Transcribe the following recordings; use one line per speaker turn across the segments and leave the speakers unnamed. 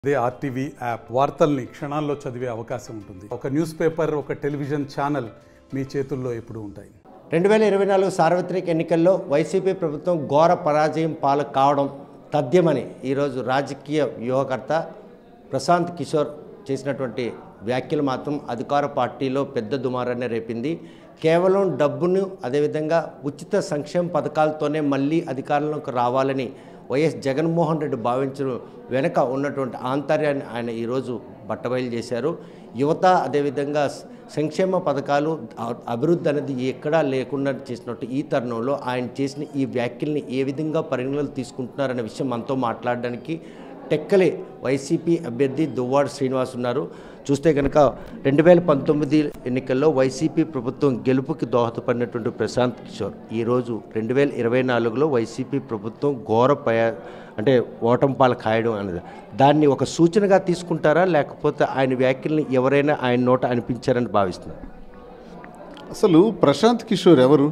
అదే RTV app వార్తల్ని క్షణాల్లో చదివే అవకాశం ఉంటుంది ఒక న్యూస్ పేపర్ ఒక టెలివిజన్ ఛానల్ మీ చేతుల్లో ఎప్పుడూ ఉంటాయి
రెండు వేల ఇరవై నాలుగు సార్వత్రిక ఎన్నికల్లో వైసీపీ ప్రభుత్వం ఘోర పరాజయం పాలు కావడం తథ్యమని ఈరోజు రాజకీయ వ్యూహకర్త ప్రశాంత్ కిషోర్ చేసినటువంటి వ్యాఖ్యలు మాత్రం అధికార పార్టీలో పెద్ద దుమారాన్ని రేపింది కేవలం డబ్బును అదేవిధంగా ఉచిత సంక్షేమ పథకాలతోనే మళ్ళీ అధికారంలోకి రావాలని వైఎస్ జగన్మోహన్ రెడ్డి భావించడం వెనక ఉన్నటువంటి ఆంతర్యాన్ని ఆయన ఈరోజు బట్టబయలు చేశారు యువత అదేవిధంగా స- సంక్షేమ పథకాలు అ- అభివృద్ధి అనేది ఎక్కడా లేకుండా చేసినట్టు ఈ తరుణంలో ఆయన చేసిన ఈ వ్యాఖ్యల్ని ఏ విధంగా పరిగణలోకి తీసుకుంటున్నారనే విషయం మనతో మాట్లాడడానికి టెక్కలి వైసీపీ అభ్యర్థి దువ్వాడ శ్రీనివాస్ ఉన్నారు చూస్తే కనుక రెండు వేల పంతొమ్మిది ఎన్నికల్లో వైసీపీ ప్రభుత్వం గెలుపుకి దోహదపడినటువంటి ప్రశాంత్ కిషోర్ ఈరోజు రెండు వేల ఇరవై నాలుగులో వైసీపీ ప్రభుత్వం ఘోర పయ అంటే ఓటం పాలు కాయడం అనేది దాన్ని ఒక సూచనగా తీసుకుంటారా లేకపోతే ఆయన వ్యాఖ్యల్ని ఎవరైనా ఆయన నోట అనిపించారని భావిస్తున్నారు
అసలు ప్రశాంత్ కిషోర్ ఎవరు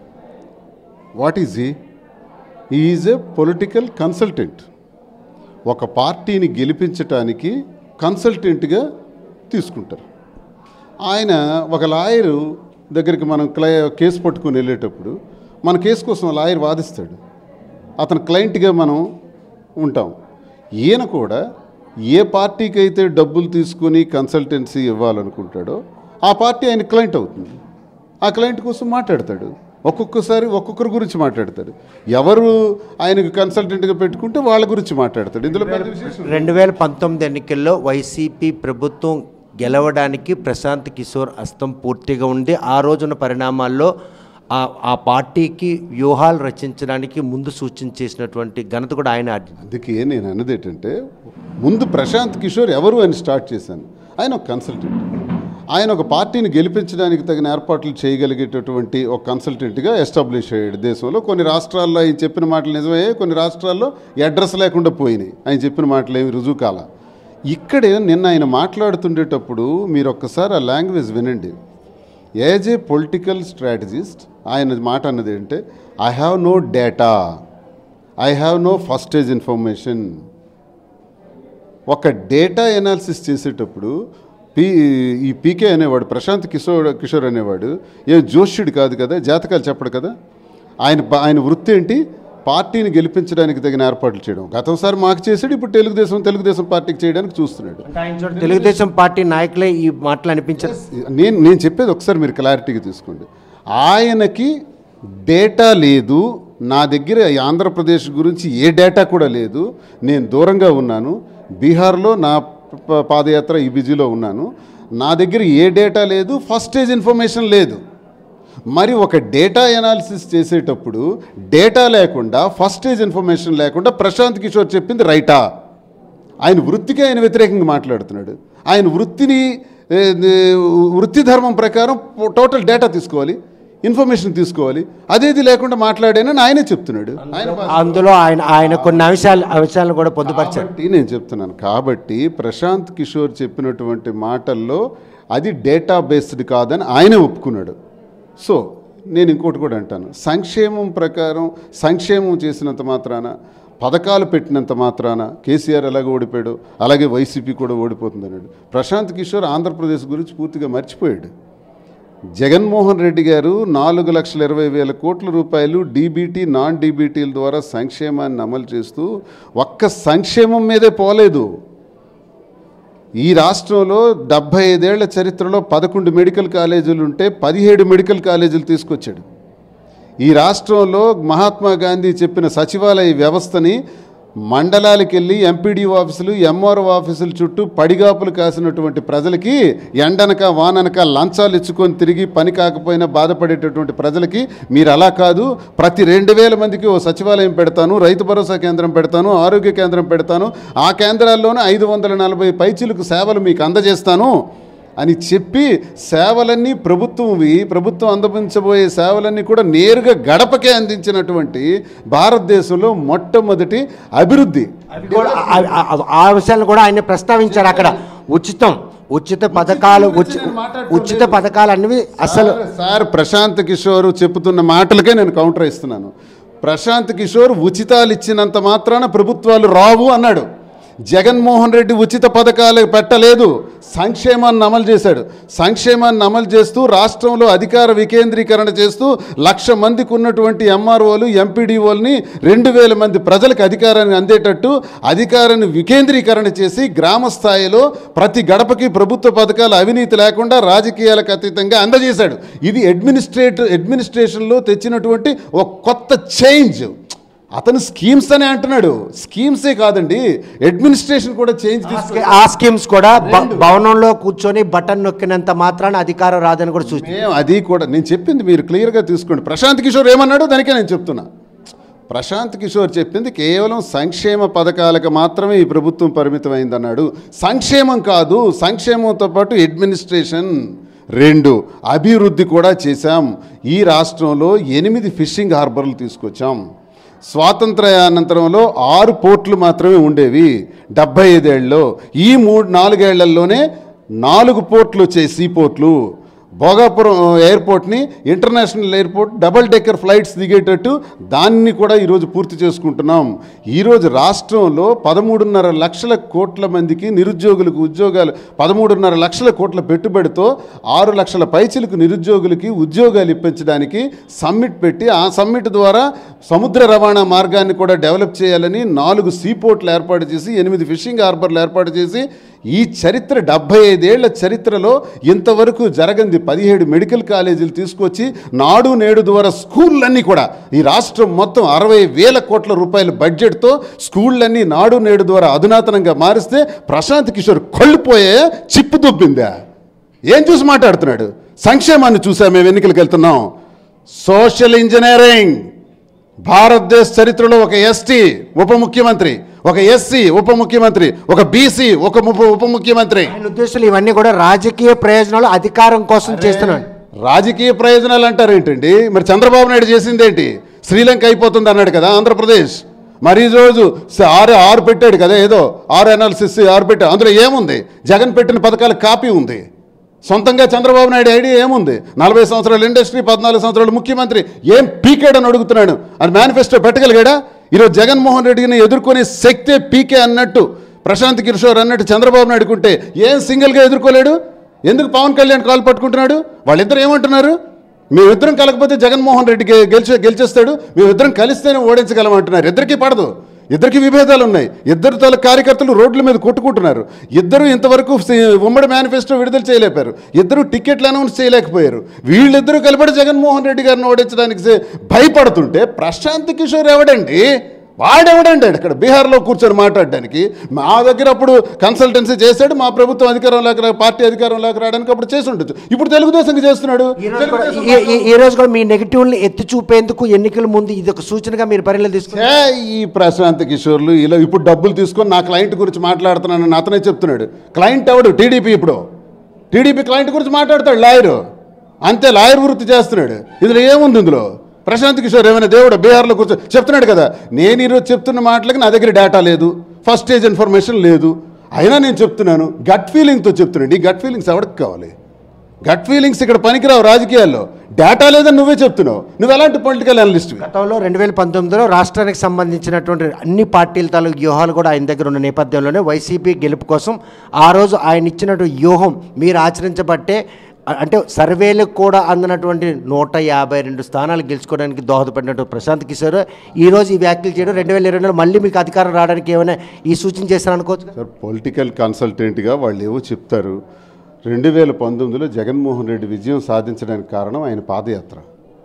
what is he is a political consultant ఒక పార్టీని గెలిపించటానికి కన్సల్టెంట్గా తీసుకుంటారు ఆయన ఒక లాయరు దగ్గరికి మనం క్లై కేసు పట్టుకుని వెళ్ళేటప్పుడు మన కేసు కోసం లాయర్ వాదిస్తాడు అతను క్లయింట్గా మనం ఉంటాం ఈయన కూడా ఏ పార్టీకి అయితే డబ్బులు తీసుకుని కన్సల్టెన్సీ ఇవ్వాలనుకుంటాడో ఆ పార్టీ ఆయన క్లయింట్ అవుతుంది ఆ క్లయింట్ కోసం మాట్లాడతాడు ఒక్కొక్కసారి ఒక్కొక్కరి గురించి మాట్లాడతాడు ఎవరు ఆయనకు కన్సల్టెంట్గా పెట్టుకుంటే వాళ్ళ గురించి మాట్లాడతాడు ఇందులో పెద్ద విశేషం
రెండు వేల పంతొమ్మిది ఎన్నికల్లో వైసీపీ ప్రభుత్వం గెలవడానికి ప్రశాంత్ కిషోర్ అస్తం పూర్తిగా ఉంది ఆ రోజున పరిణామాల్లో ఆ ఆ పార్టీకి వ్యూహాలు రచించడానికి ముందు సూచన చేసినటువంటి ఘనత కూడా ఆయన ఆర్జించారు.
అందుకే నేను అన్నది ఏంటంటే ముందు ప్రశాంత్ కిషోర్ ఎవరు అని స్టార్ట్ చేశాను ఆయన ఒక కన్సల్టెంట్ ఆయన ఒక పార్టీని గెలిపించడానికి తగిన ఏర్పాట్లు చేయగలిగేటటువంటి ఒక కన్సల్టెంట్గా ఎస్టాబ్లిష్ అయ్యాడు దేశంలో కొన్ని రాష్ట్రాల్లో ఆయన చెప్పిన మాటలు నిజమే కొన్ని రాష్ట్రాల్లో అడ్రస్ లేకుండా పోయినాయి ఆయన చెప్పిన మాటలు ఏమి రుజువు కాల ఇక్కడే నిన్న ఆయన మాట్లాడుతుండేటప్పుడు మీరు ఒక్కసారి ఆ లాంగ్వేజ్ వినండి యాజ్ ఏ పొలిటికల్ స్ట్రాటజిస్ట్ ఆయన మాట అన్నది ఏంటంటే I have no data I have no first stage information ఒక డేటా ఎనాలిసిస్ చేసేటప్పుడు పీ ఈ పీకే అనేవాడు ప్రశాంత్ కిషోర్ కిషోర్ అనేవాడు ఏ జోష్యుడు కాదు కదా జాతకాలు చెప్పడు కదా ఆయన బ- ఆయన వృత్తి ఏంటి పార్టీని గెలిపించడానికి తగిన ఏర్పాట్లు చేయడం గతంసారి మాకు చేసాడు ఇప్పుడు తెలుగుదేశం తెలుగుదేశం పార్టీకి చేయడానికి చూస్తున్నాడు
అంటే ఆయన చూడ తెలుగుదేశం పార్టీ నాయకులే ఈ మాటలు అనిపించారు
నేను నేను చెప్పేది ఒకసారి మీరు క్లారిటీగా తీసుకోండి ఆయనకి డేటా లేదు నా దగ్గర ఈ ఆంధ్రప్రదేశ్ గురించి ఏ డేటా కూడా లేదు నేను దూరంగా ఉన్నాను బీహార్లో నా ప- పాదయాత్ర ఈ బిజీలో ఉన్నాను నా దగ్గర ఏ డేటా లేదు ఫస్ట్ స్టేజ్ ఇన్ఫర్మేషన్ లేదు మరి ఒక డేటా ఎనాలిసిస్ చేసేటప్పుడు డేటా లేకుండా ఫస్ట్ స్టేజ్ ఇన్ఫర్మేషన్ లేకుండా ప్రశాంత్ కిషోర్ చెప్పింది రైటా ఆయన వృత్తికి ఆయన వ్యతిరేకంగా మాట్లాడుతున్నాడు ఆయన వృత్తిని ఏ, ఏ, వృత్తి ధర్మం ప్రకారం టోటల్ డేటా తీసుకోవాలి ఇన్ఫర్మేషన్ తీసుకోవాలి అదేది లేకుండా మాట్లాడానని ఆయనే చెప్తున్నాడు ఆయన బా-
అందులో ఆయన ఆయన కొన్ని అంశాలు అంశాలను కూడా పొందుపరిచారు
కాబట్టి నేను చెప్తున్నాను కాబట్టి ప్రశాంత్ కిషోర్ చెప్పినటువంటి మాటల్లో అది డేటా బేస్డ్ కాదని ఆయనే ఒప్పుకున్నాడు సో నేను ఇంకోటి కూడా అంటాను సంక్షేమం ప్రకారం సంక్షేమం చేసినంత మాత్రాన పథకాలు పెట్టినంత మాత్రాన కేసీఆర్ ఎలాగ ఓడిపోయాడు అలాగే వైసీపీ కూడా ఓడిపోతుంది అన్నాడు ప్రశాంత్ కిషోర్ ఆంధ్రప్రదేశ్ గురించి పూర్తిగా మర్చిపోయాడు జగన్మోహన్ రెడ్డి గారు నాలుగు లక్షల ఇరవై వేల కోట్ల రూపాయలు డీబీటీ నాన్ డీబీటీల ద్వారా సంక్షేమాన్ని అమలు చేస్తూ ఒక్క సంక్షేమం మీదే పోలేదు ఈ రాష్ట్రంలో డెబ్భై ఐదేళ్ల చరిత్రలో పదకొండు మెడికల్ కాలేజీలు ఉంటే పదిహేడు మెడికల్ కాలేజీలు తీసుకొచ్చాడు ఈ రాష్ట్రంలో మహాత్మా గాంధీ చెప్పిన సచివాలయ వ్యవస్థని మండలాలకు వెళ్ళి ఎంపీడీ ఆఫీసులు ఎంఆర్ఓ ఆఫీసుల చుట్టూ పడిగాపులు కాసినటువంటి ప్రజలకి ఎండనక వాననక లంచాలు ఇచ్చుకొని తిరిగి పని కాకపోయినా బాధపడేటటువంటి ప్రజలకి మీరు అలా కాదు ప్రతి రెండు వేల మందికి ఓ సచివాలయం పెడతాను రైతు భరోసా కేంద్రం పెడతాను ఆరోగ్య కేంద్రం పెడతాను ఆ కేంద్రాల్లోనే ఐదు వందల నలభై పైచీలకు సేవలు మీకు అందజేస్తాను అని చెప్పి సేవలన్నీ ప్రభుత్వంవి ప్రభుత్వం అందించబోయే సేవలన్నీ కూడా నేరుగా గడపకే అందించినటువంటి భారతదేశంలో మొట్టమొదటి అభివృద్ధి
అవి కూడా ఆ- ఆ- ఆ- ఆ విషయాలను కూడా ఆయన ప్రస్తావించారు అక్కడ ఉచితం ఉచిత పథకాలు ఉచి- ఉచిత పథకాలు అన్నవి అసలు
సార్, సార్ ప్రశాంత్ కిషోర్ చెబుతున్న మాటలకే నేను కౌంటర్ ఇస్తున్నాను ప్రశాంత్ కిషోర్ ఉచితాలు ఇచ్చినంత మాత్రాన ప్రభుత్వాలు రావు అన్నాడు జగన్మోహన్ రెడ్డి ఉచిత పథకాలు పెట్టలేదు సంక్షేమాన్ని అమలు చేశాడు సంక్షేమాన్ని అమలు చేస్తూ రాష్ట్రంలో అధికార వికేంద్రీకరణ చేస్తూ లక్ష మందికి ఉన్నటువంటి ఎంఆర్ఓలు ఎంపీడీఓల్ని రెండు వేల మంది ప్రజలకు అధికారాన్ని అందేటట్టు అధికారాన్ని వికేంద్రీకరణ చేసి గ్రామ స్థాయిలో ప్రతి గడపకి ప్రభుత్వ పథకాలు అవినీతి లేకుండా రాజకీయాలకు అతీతంగా అందజేశాడు ఇది అడ్మినిస్ట్రేటివ్ అడ్మినిస్ట్రేషన్లో తెచ్చినటువంటి ఒక కొత్త చేంజ్ అతను స్కీమ్స్ అనే అంటున్నాడు స్కీమ్సే కాదండి అడ్మినిస్ట్రేషన్ కూడా చేంజ్ తీసుకు
ఆ స్కీమ్స్ కూడా భ- భవనంలో కూర్చొని బటన్ నొక్కినంత మాత్రాన అధికారం రాదని కూడా సూచి
మేము అది కూడా నేను చెప్పింది మీరు క్లియర్గా తీసుకోండి ప్రశాంత్ కిషోర్ ఏమన్నాడో దానికే నేను చెప్తున్నా ప్రశాంత్ కిషోర్ చెప్పింది కేవలం సంక్షేమ పథకాలకు మాత్రమే ఈ ప్రభుత్వం పరిమితమైందన్నాడు సంక్షేమం కాదు సంక్షేమంతో పాటు అడ్మినిస్ట్రేషన్ రెండు అభివృద్ధి కూడా చేశాం ఈ రాష్ట్రంలో ఎనిమిది ఫిషింగ్ హార్బర్లు తీసుకొచ్చాం స్వాతంత్ర్యానంతరంలో ఆరు పోర్ట్లు మాత్రమే ఉండేవి డెబ్బై ఐదేళ్ళలో ఈ మూడు నాలుగేళ్లలోనే నాలుగు పోర్ట్లు వచ్చాయి సీ పోర్ట్లు భోగాపురం ఎయిర్పోర్ట్ని international airport double decker flights దిగేటట్టు దాన్ని కూడా ఈరోజు పూర్తి చేసుకుంటున్నాం ఈరోజు రాష్ట్రంలో పదమూడున్నర లక్షల కోట్ల మందికి నిరుద్యోగులకు ఉద్యోగాలు పదమూడున్నర లక్షల కోట్ల పెట్టుబడితో ఆరు లక్షల పైచిలకు నిరుద్యోగులకి ఉద్యోగాలు ఇప్పించడానికి సమ్మిట్ పెట్టి ఆ సమ్మిట్ ద్వారా సముద్ర రవాణా మార్గాన్ని కూడా డెవలప్ చేయాలని నాలుగు సీపోర్ట్లు ఏర్పాటు చేసి ఎనిమిది ఫిషింగ్ హార్బర్లు ఏర్పాటు చేసి ఈ చరిత్ర డెబ్బై ఐదేళ్ల చరిత్రలో ఇంతవరకు జరగంది పదిహేడు మెడికల్ కాలేజీలు తీసుకొచ్చి నాడు నేడు ద్వారా స్కూళ్ళన్నీ కూడా ఈ రాష్ట్రం మొత్తం అరవై వేల కోట్ల రూపాయల బడ్జెట్తో స్కూళ్ళన్నీ నాడు నేడు ద్వారా అధునాతనంగా మారిస్తే ప్రశాంత్ కిషోర్ కొళ్ళిపోయే చిప్పు దుబ్బిందా ఏం చూసి మాట్లాడుతున్నాడు సంక్షేమాన్ని చూసా మేము ఎన్నికలకు వెళ్తున్నాం సోషల్ ఇంజనీరింగ్ భారతదేశ చరిత్రలో ఒక ఎస్టీ ఉప ముఖ్యమంత్రి ఒక ఎస్సీ ఉప ముఖ్యమంత్రి ఒక బీసీ ఒక ఉప ఉప ముఖ్యమంత్రి
ఆయన ఉద్దేశాలు ఇవన్నీ కూడా రాజకీయ ప్రయోజనాలు అధికారం కోసం చేస్తున్నాడు
రాజకీయ ప్రయోజనాలు అంటారు ఏంటండి మరి చంద్రబాబు నాయుడు చేసిందేంటి శ్రీలంక అయిపోతుంది అన్నాడు కదా ఆంధ్రప్రదేశ్ మరి ఈ రోజు స- ఆరు ఆరు పెట్టాడు కదా ఏదో ఆరు అనాలిసిస్ ఆరు పెట్టాడు అందులో ఏముంది జగన్ పెట్టిన పథకాల కాపీ ఉంది సొంతంగా చంద్రబాబు నాయుడు ఐడియా ఏముంది నలభై సంవత్సరాల ఇండస్ట్రీ పద్నాలుగు సంవత్సరాల ముఖ్యమంత్రి ఏం పీకాడని అడుగుతున్నాడు అది మేనిఫెస్టో పెట్టగలిగాడా ఈరోజు జగన్మోహన్ రెడ్డిని ఎదుర్కొనే శక్తే పీకే అన్నట్టు ప్రశాంత్ కిషోర్ అన్నట్టు చంద్రబాబు నాయుడుకుంటే ఏం సింగిల్గా ఎదుర్కోలేడు ఎందుకు పవన్ కళ్యాణ్ కాలు పట్టుకుంటున్నాడు వాళ్ళిద్దరు ఏమంటున్నారు మేమిద్దరం కలకపోతే జగన్మోహన్ రెడ్డి గె- గెలిచే గెలిచేస్తాడు మేమిద్దరం కలిస్తేనే ఓడించగలం అంటున్నారు ఇద్దరికీ పడదు ఇద్దరికి విభేదాలు ఉన్నాయి ఇద్దరు తల కార్యకర్తలు రోడ్ల మీద కొట్టుకుంటున్నారు ఇద్దరు ఇంతవరకు సి- ఉమ్మడి మేనిఫెస్టో విడుదల చేయలేపారు ఇద్దరు టికెట్లు అనౌన్స్ చేయలేకపోయారు వీళ్ళిద్దరూ కలిపడి జగన్మోహన్ రెడ్డి గారిని ఓడించడానికి సే- భయపడుతుంటే ప్రశాంత్ కిషోర్ ఎవడండి వాడెవడండి అక్కడ బీహార్లో కూర్చొని మాట్లాడడానికి మా దగ్గర అప్పుడు కన్సల్టెన్సీ చేశాడు మా ప్రభుత్వం అధికారంలోకి రా పార్టీ అధికారంలోకి రావడానికి అప్పుడు చేసి ఉండొచ్చు ఇప్పుడు తెలుగుదేశం చేస్తున్నాడు
ఈ రోజు కూడా-
తెలుగుదేశం
ఈ- ఈ- ఈ రోజు కూడా మీ నెగిటివ్ని ఎత్తి చూపేందుకు ఎన్నికల ముందు ఇది ఒక సూచనగా మీరు పరిగణలో తీసుకున్నారు
ఏ, ఈ ప్రశాంత్ కిషోర్లు ఇలా ఇప్పుడు డబ్బులు తీసుకొని నా క్లయింట్ గురించి మాట్లాడుతున్నానని అతనే చెప్తున్నాడు క్లయింట్ ఎవడు టీడీపీ ఇప్పుడు టీడీపీ క్లయింట్ గురించి మాట్లాడతాడు లాయరు అంతే లాయర్ వృత్తి చేస్తున్నాడు ఇందులో ఏముంది ఇందులో ప్రశాంత్ కిషోర్ ఏమైనా దేవుడు బీహార్లో కూర్చో చెప్తున్నాడు కదా నేను ఈరోజు చెప్తున్న మాటలకి నా దగ్గర డేటా లేదు ఫస్ట్ స్టేజ్ ఇన్ఫర్మేషన్ లేదు అయినా నేను చెప్తున్నాను గట్ ఫీలింగ్తో చెప్తున్నాడు ఈ గట్ ఫీలింగ్స్ ఎవరికి కావాలి గట్ ఫీలింగ్స్ ఇక్కడ పనికిరావు రాజకీయాల్లో డేటా లేదని నువ్వే చెప్తున్నావు నువ్వు ఎలాంటి పొలిటికల్ అనలిస్ట్వి
గతంలో రెండు వేల పంతొమ్మిదిలో రాష్ట్రానికి సంబంధించినటువంటి అన్ని పార్టీల తాలూకు వ్యూహాలు కూడా ఆయన దగ్గర ఉన్న నేపథ్యంలోనే వైసీపీ గెలుపు కోసం ఆ రోజు ఆయన ఇచ్చినటువంటి వ్యూహం మీరు ఆచరించబట్టే అ- అంటే సర్వేలకు కూడా అందినటువంటి నూట యాభై రెండు స్థానాలు గెలుచుకోవడానికి దోహదపడినట్టు ప్రశాంత్ కిషోర్ ఈ రోజు ఈ వ్యాఖ్యలు చేయడం రెండు వేల ఇరవై రెండులో మళ్ళీ మీకు అధికారం రావడానికి ఏమైనా ఈ సూచన చేశారు అనుకోవచ్చు కదా?
సార్ పొలిటికల్ కన్సల్టెంట్గా వాళ్ళు ఏవో చెప్తారు రెండు వేల పంతొమ్మిదిలో జగన్మోహన్ రెడ్డి విజయం సాధించడానికి కారణం ఆయన పాదయాత్ర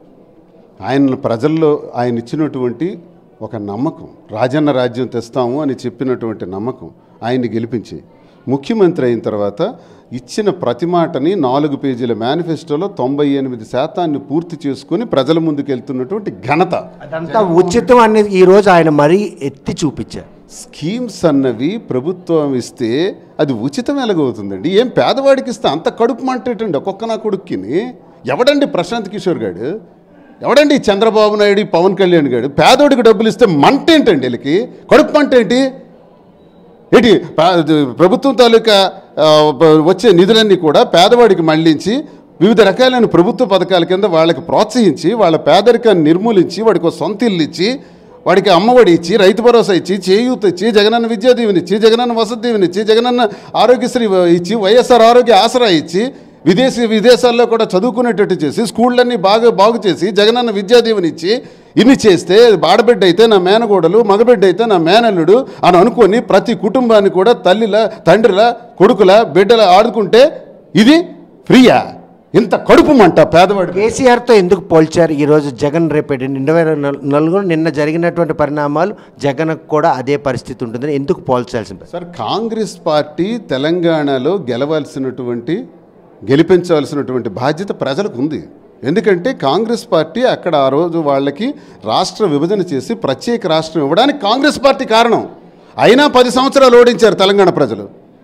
ఆయన ప్రజల్లో ఆయన ఇచ్చినటువంటి ఒక నమ్మకం రాజన్న రాజ్యం తెస్తాము అని చెప్పినటువంటి నమ్మకం ఆయన్ని గెలిపించి ముఖ్యమంత్రి అయిన తర్వాత ఇచ్చిన ప్రతి మాటని నాలుగు పేజీల మేనిఫెస్టోలో తొంభై ఎనిమిది శాతాన్ని పూర్తి చేసుకొని ప్రజల ముందుకు వెళ్తున్నటువంటి ఘనత
అదంతా ఉచితం అనేది ఈ రోజు ఆయన మరీ ఎత్తి చూపించారు
స్కీమ్స్ అన్నవి ప్రభుత్వం ఇస్తే అది ఉచితం ఎలాగవుతుందండి ఏం పేదవాడికి ఇస్తే అంత కడుపు మంటేటండి ఒక్కొక్క నా కొడుక్కిని ఎవడండి ప్రశాంత్ కిషోర్ గాడు ఎవడండి ఈ చంద్రబాబు నాయుడు ఈ పవన్ కళ్యాణ్ గాడు పేదోడికి డబ్బులు ఇస్తే మంట ఏంటండి వీళ్ళకి కడుపు మంట ఏంటి ఏంటి ప- ప్రభుత్వం తాలూకా ఆ, ప- వచ్చే నిధులన్నీ కూడా పేదవాడికి మళ్లించి వివిధ రకాలైన ప్రభుత్వ పథకాల కింద వాళ్ళకి ప్రోత్సహించి వాళ్ళ పేదరికాన్ని నిర్మూలించి వాడికి ఒక సొంత ఇల్లు ఇచ్చి వాడికి అమ్మఒడి ఇచ్చి రైతు భరోసా ఇచ్చి చేయూత ఇచ్చి జగనన్న విద్యా దీవెని ఇచ్చి జగనన్న వసతి దీవెని ఇచ్చి జగనన్న ఆరోగ్యశ్రీ ఇచ్చి వైఎస్ఆర్ ఆరోగ్య ఆసరా ఇచ్చి విదేశీ విదేశాల్లో కూడా చదువుకునేటట్టు చేసి స్కూళ్ళన్నీ బాగా బాగు చేసి జగనన్న విద్యా దీవెని ఇచ్చి ఇన్ని చేస్తే ఆడబిడ్డ అయితే నా మేనగోడలు మగబిడ్డ అయితే నా మేనల్లుడు అని అనుకొని ప్రతి కుటుంబాన్ని కూడా తల్లిలా తండ్రిలా కొడుకులా బిడ్డలా ఆడుకుంటే ఇది ఫ్రీయా ఇంత కడుపు మంట పేదవాడి
కేసీఆర్తో ఎందుకు పోల్చారు ఈరోజు జగన్ రేపటి రెండు వేల నల్- నలుగురు నిన్న జరిగినటువంటి పరిణామాలు జగన్కు కూడా అదే పరిస్థితి ఉంటుందని ఎందుకు పోల్చాల్సింది
సార్ కాంగ్రెస్ పార్టీ తెలంగాణలో గెలవాల్సినటువంటి గెలిపించాల్సినటువంటి బాధ్యత ప్రజలకు ఉంది ఎందుకంటే కాంగ్రెస్ పార్టీ అక్కడ ఆ రోజు వాళ్ళకి రాష్ట్ర విభజన చేసి ప్రత్యేక రాష్ట్రం ఇవ్వడానికి కాంగ్రెస్ పార్టీ కారణం అయినా పది సంవత్సరాలు ఓడించారు తెలంగాణ ప్రజలు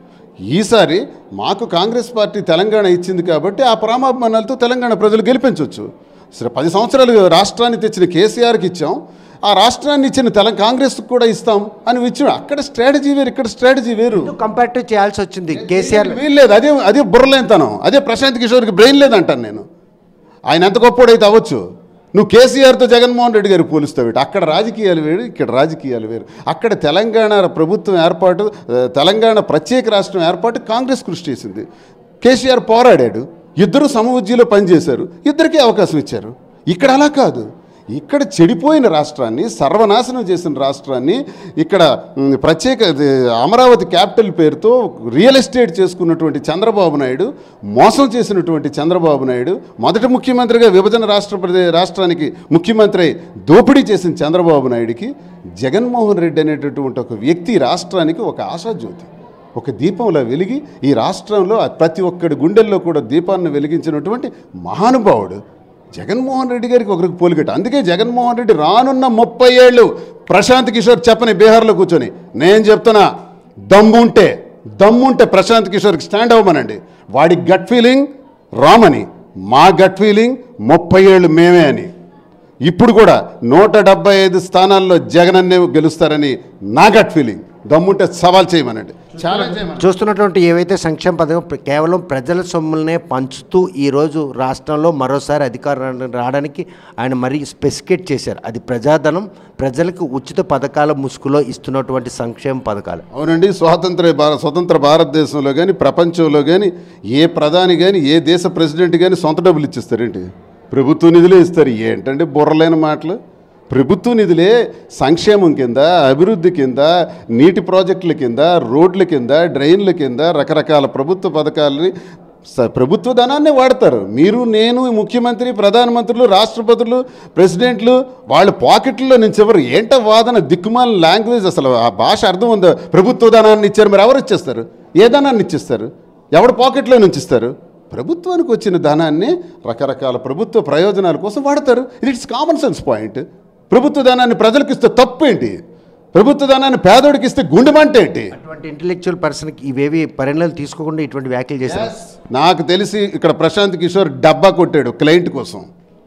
ఈసారి మాకు కాంగ్రెస్ పార్టీ తెలంగాణ ఇచ్చింది కాబట్టి ఆ ప్రామాభిమానాలతో తెలంగాణ ప్రజలు గెలిపించవచ్చు సరే పది సంవత్సరాలు రాష్ట్రాన్ని తెచ్చిన కేసీఆర్కి ఇచ్చాం ఆ రాష్ట్రాన్ని ఇచ్చిన తెలంగాణ కాంగ్రెస్కి కూడా ఇస్తాం అని ఇచ్చాం అక్కడ స్ట్రాటజీ వేరు ఇక్కడ స్ట్రాటజీ వేరు
కంపారిటివ్ చేయాల్సి వచ్చింది కేసీఆర్
వీలు లేదు అదే అదే బుర్రలేనితనం అదే ప్రశాంత్ కిషోర్కి బ్రెయిన్ లేదంటాను నేను ఆయన ఎంత గొప్పోడైతే అవ్వచ్చు నువ్వు కేసీఆర్తో జగన్మోహన్ రెడ్డి గారు పోలుస్తావు ఇటు. అక్కడ రాజకీయాలు వేరు ఇక్కడ రాజకీయాలు వేరు అక్కడ తెలంగాణ ప్రభుత్వం ఏర్పాటు ఆ, తెలంగాణ ప్రత్యేక రాష్ట్రం ఏర్పాటు కాంగ్రెస్ కృషి చేసింది కేసీఆర్ పోరాడాడు ఇద్దరు సమవుజ్జీలో పనిచేశారు ఇద్దరికీ అవకాశం ఇచ్చారు ఇక్కడ అలా కాదు ఇక్కడ చెడిపోయిన రాష్ట్రాన్ని సర్వనాశనం చేసిన రాష్ట్రాన్ని ఇక్కడ మ్, ప్రత్యేక ఇది, అమరావతి క్యాపిటల్ పేరుతో రియల్ ఎస్టేట్ చేసుకున్నటువంటి చంద్రబాబు నాయుడు మోసం చేసినటువంటి చంద్రబాబు నాయుడు మొదటి ముఖ్యమంత్రిగా విభజన రాష్ట్ర ప్రదే- రాష్ట్రానికి ముఖ్యమంత్రి అయి దోపిడీ చేసిన చంద్రబాబు నాయుడికి జగన్మోహన్ రెడ్డి అనేటటువంటి ఒక వ్యక్తి ఈ రాష్ట్రానికి ఒక ఆశాజ్యోతి ఒక దీపంలా వెలిగి ఈ రాష్ట్రంలో ప్రతి ఒక్కడి గుండెల్లో కూడా దీపాన్ని వెలిగించినటువంటి మహానుభావుడు జగన్మోహన్ రెడ్డి గారికి ఒకరికి పోలికట అందుకే జగన్మోహన్ రెడ్డి రానున్న ముప్పై ఏళ్ళు ప్రశాంత్ కిషోర్ చెప్పని బీహార్లో కూర్చొని నేను చెప్తున్నా దమ్ముంటే దమ్ముంటే ప్రశాంత్ కిషోర్కి స్టాండ్ అవ్వమనండి వాడి గట్ ఫీలింగ్ రామని మా గట్ ఫీలింగ్ ముప్పై ఏళ్ళు మేమే అని ఇప్పుడు కూడా నూట డెబ్బై ఐదు స్థానాల్లో జగనన్నే గెలుస్తారని నా గట్ ఫీలింగ్ దమ్ముంటే సవాల్ చేయమనండి ఛాలెంజ్ చేయమనండి
చూస్తున్నటువంటి ఏవైతే సంక్షేమ పథకం ప్ర- కేవలం ప్రజల సొమ్ములనే పంచుతూ ఈరోజు రాష్ట్రంలో మరోసారి అధికారం రావడానికి ఆయన మరీ స్పెసిఫికేట్ చేశారు అది ప్రజాధనం ప్రజలకు ఉచిత పథకాల ముసుగులో ఇస్తున్నటువంటి సంక్షేమ పథకాలు
అవునండి స్వాతంత్ర భారత స్వతంత్ర భారతదేశంలో కానీ ప్రపంచంలో కానీ ఏ ప్రధాని కానీ ఏ దేశ ప్రెసిడెంట్ కానీ సొంత డబ్బులు ఇచ్చిస్తారేంటి ప్రభుత్వ నిధులే ఇస్తారు ఏంటంటే బుర్రలేని మాటలు ప్రభుత్వ నిధులే సంక్షేమం కింద అభివృద్ధి కింద నీటి ప్రాజెక్టుల కింద రోడ్ల కింద డ్రైన్ల కింద రకరకాల ప్రభుత్వ పథకాలని స- ప్రభుత్వ ధనాన్నే వాడతారు మీరు నేను ముఖ్యమంత్రి ప్రధానమంత్రులు రాష్ట్రపతులు ప్రెసిడెంట్లు వాళ్ళ పాకెట్లలో నుంచి ఎవరు ఏంట వాదన దిక్కుమాల లాంగ్వేజ్ అసలు ఆ భాష అర్థం ఉందా ప్రభుత్వ ధనాన్ని ఇచ్చారు మరి ఎవరు ఇచ్చేస్తారు ఏ ధనాన్ని ఇచ్చేస్తారు ఎవడు పాకెట్లో నుంచి ఇస్తారు ప్రభుత్వానికి వచ్చిన ధనాన్ని రకరకాల ప్రభుత్వ ప్రయోజనాల కోసం వాడతారు ఇది ఇట్స్ కామన్ సెన్స్ పాయింట్ ప్రభుత్వ ధనాన్ని ప్రజలకు ఇస్తే తప్పేంటి ప్రభుత్వ ధనాన్ని పేదోడికి ఇస్తే గుండె మంట ఏంటి
అటువంటి ఇంటెలెక్చువల్ పర్సన్కి ఇవేవి పరిణామాలు తీసుకోకుండా ఇటువంటి వ్యాఖ్యలు చేశారు
నాకు తెలిసి ఇక్కడ ప్రశాంత్ కిషోర్ డబ్బా కొట్టాడు క్లయింట్ కోసం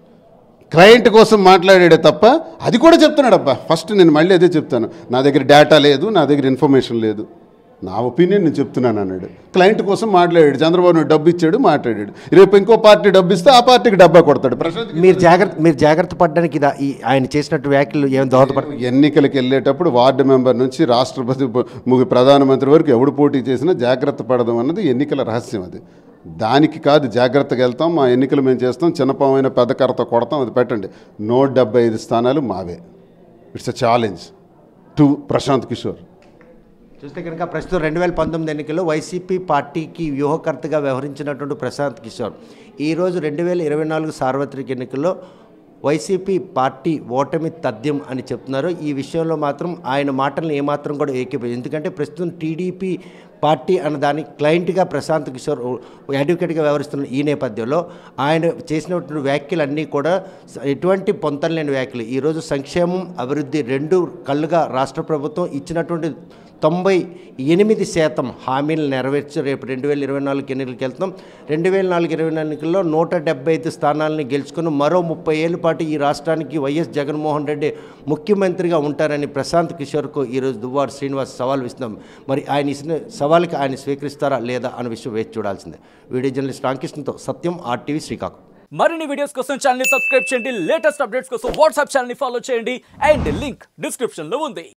క్లయింట్ కోసం మాట్లాడాడే తప్ప అది కూడా చెప్తున్నాడు అబ్బా ఫస్ట్ నేను మళ్ళీ అదే చెప్తాను నా దగ్గర డేటా లేదు నా దగ్గర ఇన్ఫర్మేషన్ లేదు నా ఒపీనియన్ నేను చెప్తున్నాను అన్నాడు క్లయింట్ కోసం మాట్లాడాడు చంద్రబాబు నాయుడు డబ్బు ఇచ్చాడు మాట్లాడాడు రేపు ఇంకో పార్టీ డబ్బు ఇస్తే ఆ పార్టీకి డబ్బా కొడతాడు ప్రశాంత్
మీరు జాగ్రత్త మీరు జాగ్రత్త పడడానికి ఇది ఈ- ఆయన చేసినట్టు వ్యాఖ్యలు ఏమైనా దోహదపడ
ఎన్నికలకు వెళ్ళేటప్పుడు వార్డు మెంబర్ నుంచి రాష్ట్రపతి ప- ము- ప్రధానమంత్రి వరకు ఎవడు పోటీ చేసినా జాగ్రత్త పడదాం అన్నది ఎన్నికల రహస్యం అది దానికి కాదు జాగ్రత్తగా వెళ్తాం మా ఎన్నికలు మేము చేస్తాం చిన్నపామైన పెద్ద కర్రతో కొడతాం అది పెట్టండి నూట డెబ్బై ఐదు స్థానాలు మావే it's a challenge to Prashant Kishor
చూస్తే కనుక ప్రస్తుతం రెండు వేల పంతొమ్మిది ఎన్నికల్లో వైసీపీ పార్టీకి వ్యూహకర్తగా వ్యవహరించినటువంటి ప్రశాంత్ కిషోర్ ఈరోజు రెండు వేల ఇరవై నాలుగు సార్వత్రిక ఎన్నికల్లో వైసీపీ పార్టీ ఓటమి తథ్యం అని చెప్తున్నారు ఈ విషయంలో మాత్రం ఆయన మాటలను ఏమాత్రం కూడా ఏకీపై ఎందుకంటే ప్రస్తుతం టీడీపీ పార్టీ అన్న దానికి క్లయింట్గా ప్రశాంత్ కిషోర్ అడ్వకేట్గా వ్యవహరిస్తున్న ఈ నేపథ్యంలో ఆయన చేసినటువంటి వ్యాఖ్యలన్నీ కూడా స- ఎటువంటి పొంతనలేని వ్యాఖ్యలు ఈరోజు సంక్షేమం అభివృద్ధి రెండు కళ్ళుగా రాష్ట్ర ప్రభుత్వం ఇచ్చినటువంటి తొంభై ఎనిమిది శాతం హామీలు నెరవేర్చి రేపు రెండు వేల ఇరవై నాలుగు ఎన్నికలకు వెళ్తాం రెండు వేల నాలుగు ఇరవై నాలుగు ఎన్నికల్లో నూట డెబ్బై ఐదు స్థానాలని గెలుచుకుని మరో ముప్పై ఏళ్ళ పాటు ఈ రాష్ట్రానికి వైఎస్ జగన్మోహన్ రెడ్డి ముఖ్యమంత్రిగా ఉంటారని ప్రశాంత్ కిషోర్కు ఈరోజు దువ్వారు శ్రీనివాస్ సవాల్ విస్తున్నాం మరి ఆయన ఇచ్చిన సవాల్కి ఆయన స్వీకరిస్తారా లేదా అన్న విషయం వేచి చూడాల్సిందే వీడియో జర్నలిస్ట్ రామకృష్ణతో సత్యం ఆర్టీవీ శ్రీకాకుళం
మరిన్ని వీడియోస్ కోసం ఛానల్ ని సబ్స్క్రైబ్ చేయండి లేటెస్ట్ అప్డేట్స్ కోసం వాట్సాప్ ఛానల్ ని ఫాలో చేయండి అండ్ లింక్ డిస్క్రిప్షన్ లో ఉంది